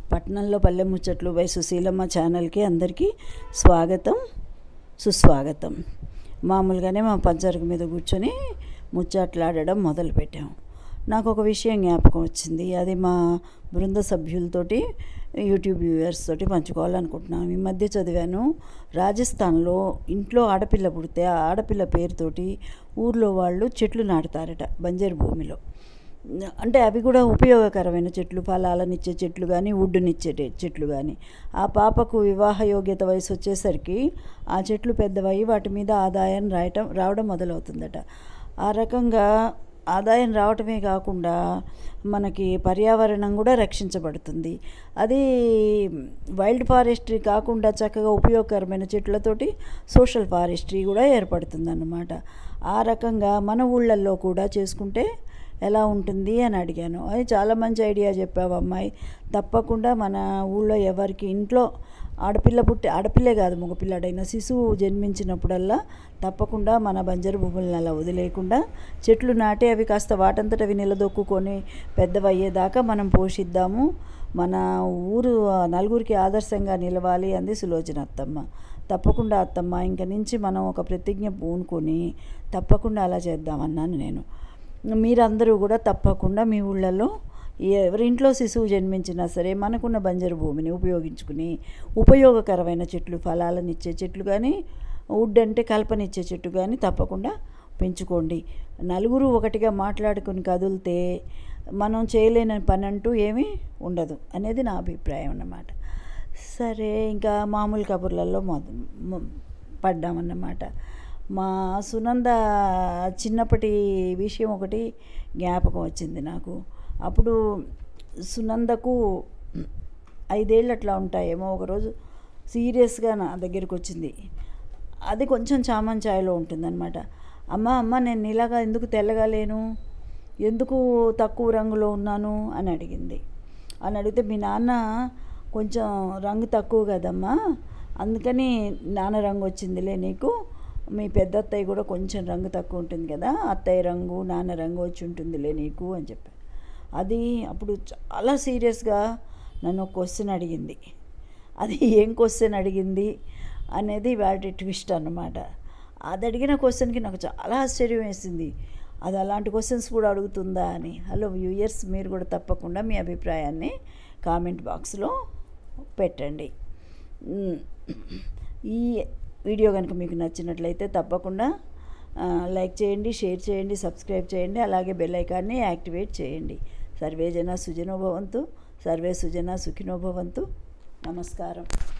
పట్నంలో పల్లె ముచ్చట్లు బై సుశీలమ్మ ఛానల్కి అందరికీ స్వాగతం సుస్వాగతం మామూలుగానే మా పంచరకు మీద కూర్చొని ముచ్చట్లాడడం మొదలుపెట్టాం నాకు ఒక విషయం జ్ఞాపకం వచ్చింది అది మా బృంద సభ్యులతోటి యూట్యూబ్ వ్యూవర్స్ తోటి పంచుకోవాలనుకుంటున్నాను ఈ మధ్య చదివాను రాజస్థాన్లో ఇంట్లో ఆడపిల్ల పుడితే ఆ ఆడపిల్ల పేరుతోటి ఊర్లో వాళ్ళు చెట్లు నాటుతారట బంజరు భూమిలో అంటే అవి కూడా ఉపయోగకరమైన చెట్లు ఫలాలనిచ్చే చెట్లు కానీ వుడ్డునిచ్చే టే- చెట్లు కానీ ఆ పాపకు వివాహ యోగ్యత వయసు వచ్చేసరికి ఆ చెట్లు పెద్దవయ్యి వాటి మీద ఆదాయం రాయటం రావడం మొదలవుతుందట ఆ రకంగా ఆదాయం రావటమే కాకుండా మనకి పర్యావరణం కూడా రక్షించబడుతుంది అది వైల్డ్ ఫారెస్ట్రీ కాకుండా చక్కగా ఉపయోగకరమైన చెట్లతోటి సోషల్ ఫారెస్ట్రీ కూడా ఏర్పడుతుంది అన్నమాట ఆ రకంగా మన ఊళ్ళల్లో కూడా చేసుకుంటే ఎలా ఉంటుంది అని అడిగాను అది చాలా మంచి ఐడియా చెప్పావు అమ్మాయి తప్పకుండా మన ఊళ్ళో ఎవరికి ఇంట్లో ఆడపిల్ల పుట్టి ఆడపిల్లే కాదు మగపిల్లాడైన శిశువు జన్మించినప్పుడల్లా తప్పకుండా మన బంజరు భూములను అలా వదిలేయకుండా చెట్లు నాటి అవి కాస్త వాటంతట అవి నిలదొక్కుని పెద్దవయ్యేదాకా మనం పోషిద్దాము మన ఊరు నలుగురికి ఆదర్శంగా నిలవాలి అంది సులోచన అత్తమ్మ తప్పకుండా అత్తమ్మ ఇంక నుంచి మనం ఒక ప్రతిజ్ఞ పూనుకొని తప్పకుండా అలా చేద్దామన్నాను నేను మీరందరూ కూడా తప్పకుండా మీ ఊళ్ళల్లో ఎవరింట్లో శిశువు జన్మించినా సరే మనకున్న బంజరు భూమిని ఉపయోగించుకుని ఉపయోగకరమైన చెట్లు ఫలాలనిచ్చే చెట్లు కానీ వుడ్ అంటే కల్పనిచ్చే చెట్టు కానీ తప్పకుండా పెంచుకోండి నలుగురు ఒకటిగా మాట్లాడుకుని కదిలితే మనం చేయలేని పని అంటూ ఏమీ ఉండదు అనేది నా అభిప్రాయం అన్నమాట సరే ఇంకా మామూలు కబుర్లలో మొద మొ- పడ్డామన్నమాట మా సునంద చిన్నప్పటి విషయం ఒకటి జ్ఞాపకం వచ్చింది నాకు అప్పుడు సునందకు ఐదేళ్ళు అట్లా ఉంటాయేమో ఒకరోజు సీరియస్గా నా దగ్గరికి వచ్చింది అది కొంచెం చామన్ ఛాయలో ఉంటుందన్నమాట అమ్మ అమ్మ నేను ఇలాగా ఎందుకు తెల్లగా లేను ఎందుకు తక్కువ రంగులో ఉన్నాను అని అడిగింది అని అడిగితే మీ నాన్న కొంచెం రంగు తక్కువ కదమ్మా అందుకని నాన్న రంగు వచ్చిందిలే నీకు మీ పెద్ద అత్తయ్య కూడా కొంచెం రంగు తక్కువ ఉంటుంది కదా అత్తయ్య రంగు నాన్న రంగు వచ్చి ఉంటుందిలే నీకు అని చెప్పాను అది అప్పుడు చాలా సీరియస్గా నన్ను ఒక క్వశ్చన్ అడిగింది అది ఏం క్వశ్చన్ అడిగింది అనేది వాటి ట్విస్ట్ అన్నమాట అది అడిగిన క్వశ్చన్కి నాకు చాలా ఆశ్చర్యం వేసింది అది అలాంటి క్వశ్చన్స్ కూడా అడుగుతుందా అని హలో వ్యూయర్స్ మీరు కూడా తప్పకుండా మీ అభిప్రాయాన్ని కామెంట్ బాక్స్లో పెట్టండి మ్, ఈ వీడియో కనుక మీకు నచ్చినట్లయితే తప్పకుండా ఆ, లైక్ చేయండి షేర్ చేయండి సబ్స్క్రైబ్ చేయండి అలాగే బెల్ ఐకాన్ని యాక్టివేట్ చేయండి సర్వే జన సుజనో భవంతు సర్వే సుజన సుఖినో భవంతు నమస్కారం